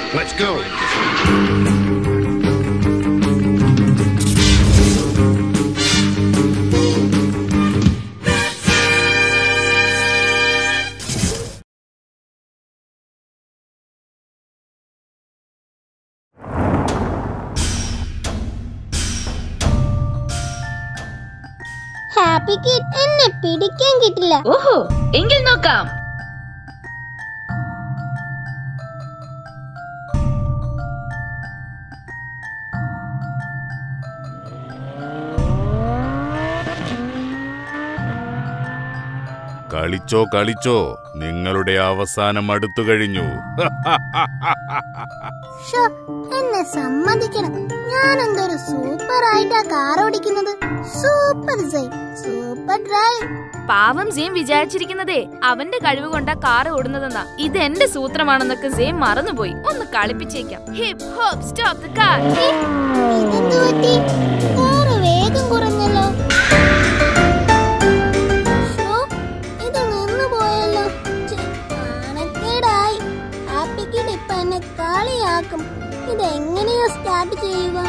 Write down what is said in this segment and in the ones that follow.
Let's go. ഹാപ്പിക്ക് എന്നെ പിടിക്കാൻ കിട്ടില്ല ഓഹോ എങ്കിൽ നോക്കാം കളിച്ചോ കളിച്ചോ നിങ്ങളുടെ അവസാനം അടുത്തു കഴിഞ്ഞു ഷോ എന്നെ സമ്മതിക്കണം ഞാൻ എന്തൊരു സൂപ്പർ ആയിട്ടാ കാർ ഓടിക്കുന്നത് സൂപ്പർ സൈൻ സൂപ്പർ ഡ്രൈവ് പാവം സെയിം വിചാരിച്ചിരിക്കുന്നതേ അവന്റെ കഴിവ് കൊണ്ടാ കാർ ഓടുന്നതെന്നാ ഇത് എന്റെ സൂത്രമാണെന്നൊക്കെ സെയിം മറന്നുപോയി ഒന്ന് കളിപ്പിച്ചേക്കാം hip hop stop the car ഇതെന്ത് പറ്റി കാറ് വേഗം കുറഞ്ഞല്ലോ ഷോ ഇത് നിന്നു പോയല്ലോ ഛെ, നാണക്കേടായി ഹാപ്പിക്ക് ഇപ്പൊ എന്നെ കളിയാക്കും ഇതെങ്ങനെയാ സ്റ്റാർട്ട് ചെയ്യുക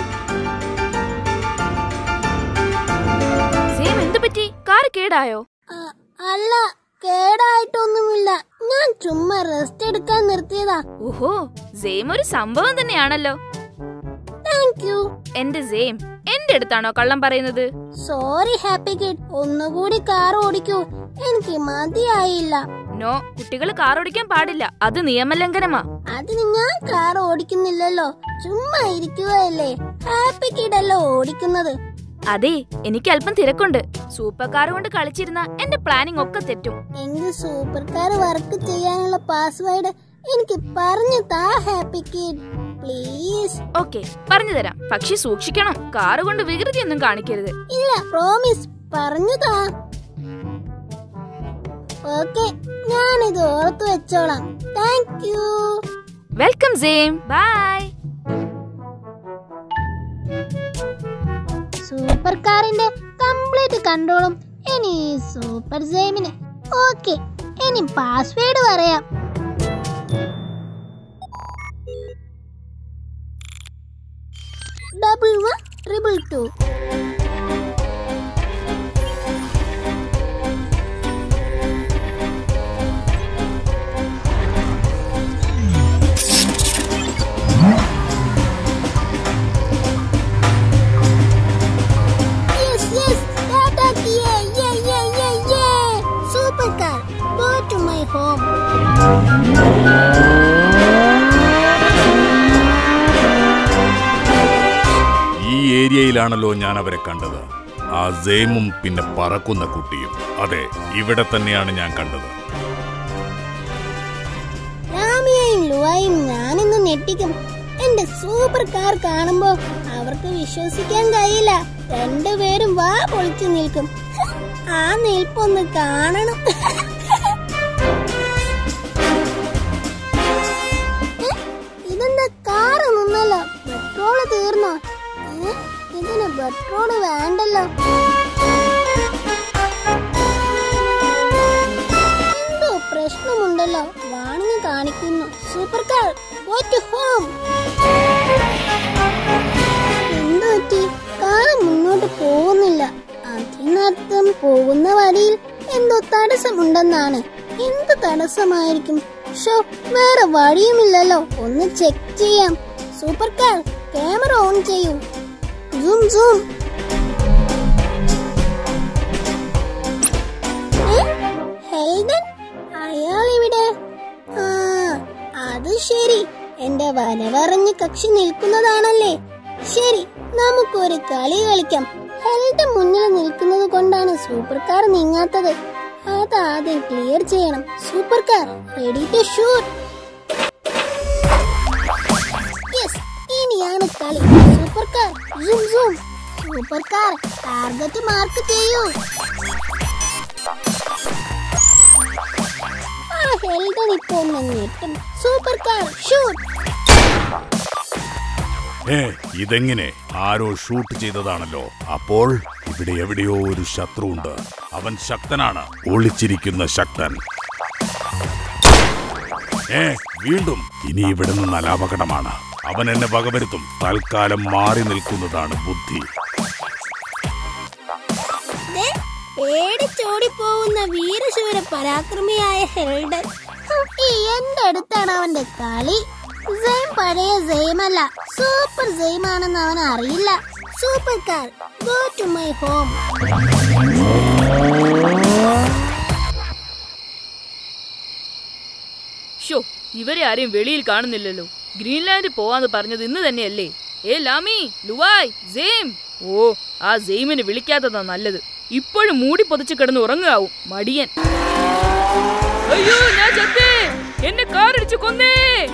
സെയിം എന്തു പറ്റി കാർ കേടായോ അ- അല്ല കേടായിട്ടൊന്നുമില്ല ഞാൻ ചുമ്മാ റെസ്റ്റ് എടുക്കാൻ നിർത്തിയതാ ഓഹോ സെയിം ഒരു സംഭവം തന്നെയാണല്ലോ താങ്ക് യു എന്റെ സെയിം എന്റെ അടുത്താണോ കള്ളം പറയുന്നത് സോറി ഹാപ്പി കിഡ് ഒന്നുകൂടി കാർ ഓടിക്കൂ എനിക്ക് മതിയായില്ല നോ കുട്ടികൾ കാർ ഓടിക്കാൻ പാടില്ല അത് നിയമലംഘനമാ അതിന് ഞാൻ കാർ ഓടിക്കുന്നില്ലല്ലോ ചുമ്മാ ഇരിക്കുകയല്ലേ ഹാപ്പി കിഡല്ലോ ഓടിക്കുന്നത് അതെ എനിക്ക് അല്പം തിരക്കുണ്ട് സൂപ്പർ കാർ കൊണ്ട് കളിച്ചിരുന്ന എന്റെ പ്ലാനിംഗ് ഒക്കെ തെറ്റും എങ്കിൽ സൂപ്പർ കാർ വർക്ക് ചെയ്യാനുള്ള പാസ്വേഡ് എനിക്ക് പറഞ്ഞു താ ഹാപ്പി കിഡ് പ്ലീസ് ഓക്കെ പറഞ്ഞു തരാം പക്ഷെ സൂക്ഷിക്കണം കാർ കൊണ്ട് വികൃതിയൊന്നും കാണിക്കരുത് ഇല്ല പ്രോമിസ് പറഞ്ഞു താ ഓക്കെ ഞാനിത് ഓർത്തു വെച്ചോളാം താങ്ക് യു വെൽക്കം സെയിം ബൈ സൂപ്പർ കാറിന്റെ കംപ്ലീറ്റ് കൺട്രോളും ഇനി ഈ സൂപ്പർ ജെയിമിന് ഓക്കെ ഇനി പാസ്വേഡ് പറയാം double one triple two Yes, yes, start ആക്കിയേ. Yeah, yeah, yeah, yeah. Super car, go to my home. ഈ ഏരിയയിലാണല്ലോ ഞാൻ അവരെ കണ്ടത് ആ സെയിമും പിന്നെ പറക്കുന്ന കുട്ടിയും അതെ ഇവിടെ തന്നെയാണ് ഞാൻ കണ്ടത് രാമിയയും ലുവായും ഞാനിന്ന് ഞെട്ടിക്കും എന്റെ സൂപ്പർ കാർ കാണുമ്പോ അവർക്ക് വിശ്വസിക്കാൻ കഴിയില്ല രണ്ടുപേരും വാ പൊളിച്ചു നിൽക്കും ആ നിൽപ്പൊന്ന് കാണണം ഏ? ഇതെന്താ കാറ് നിന്നല്ലോ പെട്രോള് തീർന്നോ ഏ? ഇതിന് പെട്രോള് വേണ്ടല്ലോ എന്തോ പ്രശ്നമുണ്ടല്ലോ വാണിന് കാണിക്കുന്നു super car go to home എന്തു പറ്റി കാർ മുന്നോട്ട് പോകുന്നില്ല അതിനർത്ഥം പോകുന്ന വഴിയിൽ എന്തോ തടസ്സമുണ്ടെന്നാണ് എന്ത് തടസ്സമായിരിക്കും ഷോ വേറെ വഴിയുമില്ലല്ലോ ഒന്ന് ചെക്ക് ചെയ്യാം സൂപ്പർ കാർ ക്യാമറ ഓൺ ചെയ്യൂ സൂം സൂം ഹെൽഡൻ അയാൾ ഇവിടെ ആ അത് ശരി എന്റെ വരവറിഞ്ഞ് കക്ഷി നിൽക്കുന്നതാണല്ലേ ശരി നമുക്കൊരു കളി കളിക്കാം ഹെൽഡൻ മുന്നിൽ നിൽക്കുന്നത് കൊണ്ടാണ് സൂപ്പർ കാർ നീങ്ങാത്തത് അത് ആദ്യം ക്ലിയർ ചെയ്യണം super car ready to shoot yes ഇനിയാണ് കളി super car zoom zoom super car target mark ചെയ്യൂ ആ ഹെൽഡൻ ഇപ്പൊ ഒന്ന് ഞെട്ടും സൂപ്പർ കാർ ഷൂട്ട് ഏ ഇതെങ്ങനെ ആരോ ഷൂട്ട് ചെയ്തതാണല്ലോ അപ്പോൾ ഇവിടെ എവിടെയോ ഒരു ശത്രുവുണ്ട് അവൻ ശക്തനാണ് ഒളിച്ചിരിക്കുന്ന ശക്തൻ ഏ വീണ്ടും ഇനി ഇവിടെ നിന്ന് അലാപകടമാണ് അവൻ എന്നെ വകവരുത്തും തൽക്കാലം മാറി നിൽക്കുന്നതാണ് ബുദ്ധി ദേ, പേടിച്ചോടിപ്പോകുന്ന വീരശൂര പരാക്രമിയായ ഹെൽഡൻ ഹും, ഈ എന്റെ അടുത്താണ് അവന്റെ കളി സെയിം പഴയ സെയിമല്ല സൂപ്പർ സെയിം ആണെന്ന് അവൻ അറിയില്ല super car go to my home show ഇവരെ ആരെയും വെളിയിൽ കാണുന്നില്ലല്ലോ ഗ്രീൻലാൻഡ് പോവാന്ന് പറഞ്ഞത് ഇന്ന് തന്നെയല്ലേ ഏ ലാമി ലുവായ് സെയിം ഓ ആ സെയിമിനെ വിളിക്കാത്തതാ നല്ലത് ഇപ്പോഴും മൂടി പൊതിച്ച് കിടന്ന് ഉറങ്ങാവും മടിയൻ അയ്യോ ഞാൻ ചത്തേ എന്നെ കാറിടിച്ചു കൊന്നേ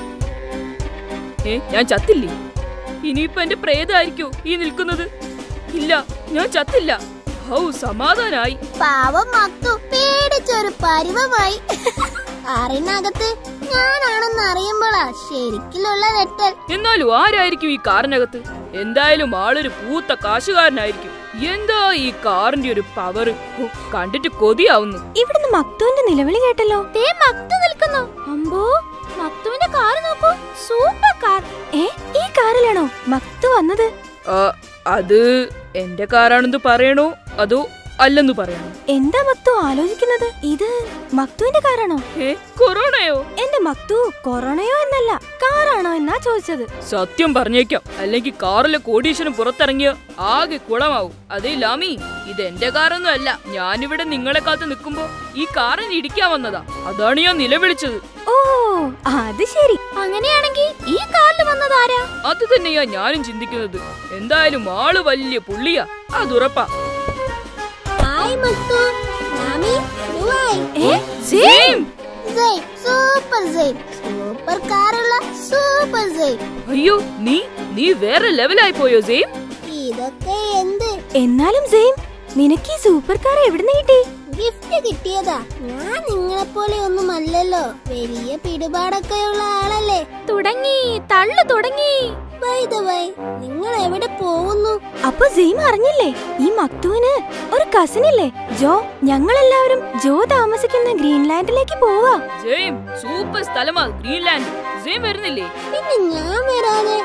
ഏ ഞാൻ ചത്തില്ലേ ഇനിയിപ്പോ എന്റെ പ്രേതായിരിക്കോ ഈ നിൽക്കുന്നത് ഇല്ല ഞാൻ ചത്തില്ല ഹൗ സമാധാനായി പാവം മക്തു പേടിച്ചൊരു പരുവമായി കാറിനകത്ത് ഞാനാണെന്ന് അറിയുമ്പോഴാ ശരിക്കിലുള്ള നെട്ടൽ എന്നാലും ആരായിരിക്കും ഈ കാറിനകത്ത് എന്തായാലും ആളൊരു പൂത്ത കാശുകാരനായിരിക്കും എന്താ ഈ കാറിന്റെ ഒരു പവർ കണ്ടിട്ട് കൊതിയാവുന്നു ഇവിടുന്ന് മക്തുവിന്റെ നിലവിളി കേട്ടല്ലോ ദേ മക്തു നിൽക്കുന്നു അമ്പോ മക്തുവിന്റെ കാർ നോക്കൂ സൂപ്പർ കാർ ഏ ഈ കാറിലാണോ മക്തു വന്നത് ആ, അത് എന്റെ കാറാണെന്ന് പറയണോ അതോ അല്ലെന്ന് പറയണോ എന്താ മക്തു ആലോചിക്കുന്നത് ഇത് മക്തുവിന്റെ കാറാണോ ഏ കൊറോണയോ എന്റെ മക്തു കൊറോണയോ എന്നല്ല കാറാണോ എന്നാ ചോദിച്ചത് സത്യം പറഞ്ഞേക്കാം അല്ലെങ്കിൽ കാറിലെ കോടീശ്വരൻ പുറത്തിറങ്ങിയ ആകെ കുളമാവും അതേ ലാമി ഇത് എന്റെ കാറൊന്നും അല്ല ഞാനിവിടെ നിങ്ങളെ കാത്ത് നിൽക്കുമ്പോ ഈ കാറിന് ഇടിക്കാൻ വന്നതാ അതാണ് ഞാൻ നിലവിളിച്ചത് ഓ അത് ശരി അങ്ങനെയാണെങ്കിൽ ഈ കാറിൽ വന്നതാരാ അത് തന്നെയാ ഞാനും ചിന്തിക്കുന്നത് എന്തായാലും ആള് വലിയ പുള്ളിയാ അതുറപ്പാ ഹായ് മക്തു മാമി ലുവായ് ഏ സെയിം സെയിം സൂപ്പർ സെയിം സൂപ്പർ കാറുള്ള സൂപ്പർ സെയിം അയ്യോ നീ നീ വേറെ ലെവലായി പോയോ സെയിം ഇതൊക്കെ എന്ത് എന്നാലും സെയിം നിനക്ക് ഈ സൂപ്പർ കാർ എവിടുന്ന് കിട്ടി ഗിഫ്റ്റ് കിട്ടിയതാ ഞാൻ നിങ്ങളെ പോലെ ഒന്നും അല്ലല്ലോ വലിയ പിടിപാടൊക്കെയുള്ള ആളല്ലേ തുടങ്ങി തള്ളു തുടങ്ങി ബൈ ദ വൈ നിങ്ങൾ എവിടെ പോകുന്നു അപ്പൊ സെയിം അറിഞ്ഞില്ലേ ഈ മക്തുവിന് ഒരു കസിൻ ഇല്ലേ ജോ ഞങ്ങളെല്ലാവരും ജോ താമസിക്കുന്ന ഗ്രീൻലാൻഡിലേക്ക് പോവാ സെയിം സൂപ്പർ സ്ഥലമാ ഗ്രീൻലാൻഡ് സെയിം വരുന്നില്ലേ പിന്നെ ഞാൻ വരാതെ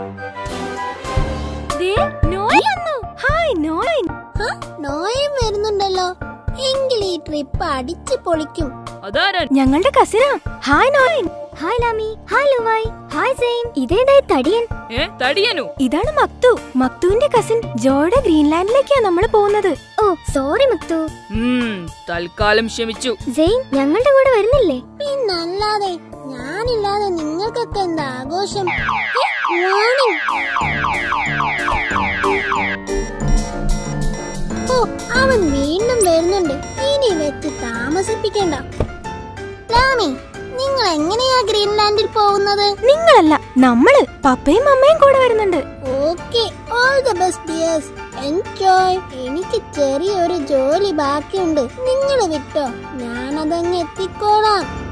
ഹായ് നോയ് ഹ? നോയും വരുന്നുണ്ടല്ലോ എങ്കിൽ ഈ ട്രിപ്പ് അടിച്ചു പൊളിക്കും അതാരാ ഞങ്ങളുടെ കസിനാ ഹായ് നോയ് ഹായ് ലാമി ഹായ് ലുവായ് ഹായ് സെയിം ഇതേതായി തടിയൻ ഏ തടിയനോ ഇതാണ് മക്തു മക്തുവിന്റെ കസിൻ ജോയുടെ ഗ്രീൻലാൻഡിലേക്കാ നമ്മൾ പോകുന്നത് ഓ സോറി മക്തു ഉം തൽക്കാലം ക്ഷമിച്ചു സെയിം ഞങ്ങളുടെ കൂടെ വരുന്നില്ലേ പിന്നല്ലാതെ ഞാനില്ലാതെ നിങ്ങൾക്കൊക്കെ എന്താ ആഘോഷം വാണിംഗ് ഓ അവൻ വീണ്ടും വരുന്നുണ്ട് ഇനി വെച്ച് താമസിപ്പിക്കണ്ട ലാമി നിങ്ങൾ എങ്ങനെയാ ഗ്രീൻലാൻഡിൽ പോകുന്നത് നിങ്ങളല്ല നമ്മള് പപ്പയും അമ്മയും കൂടെ വരുന്നുണ്ട് okay all the best dears enjoy എനിക്ക് ചെറിയൊരു ജോലി ബാക്കിയുണ്ട് നിങ്ങൾ വിട്ടോ ഞാനതങ്ങ് എത്തിക്കോളാം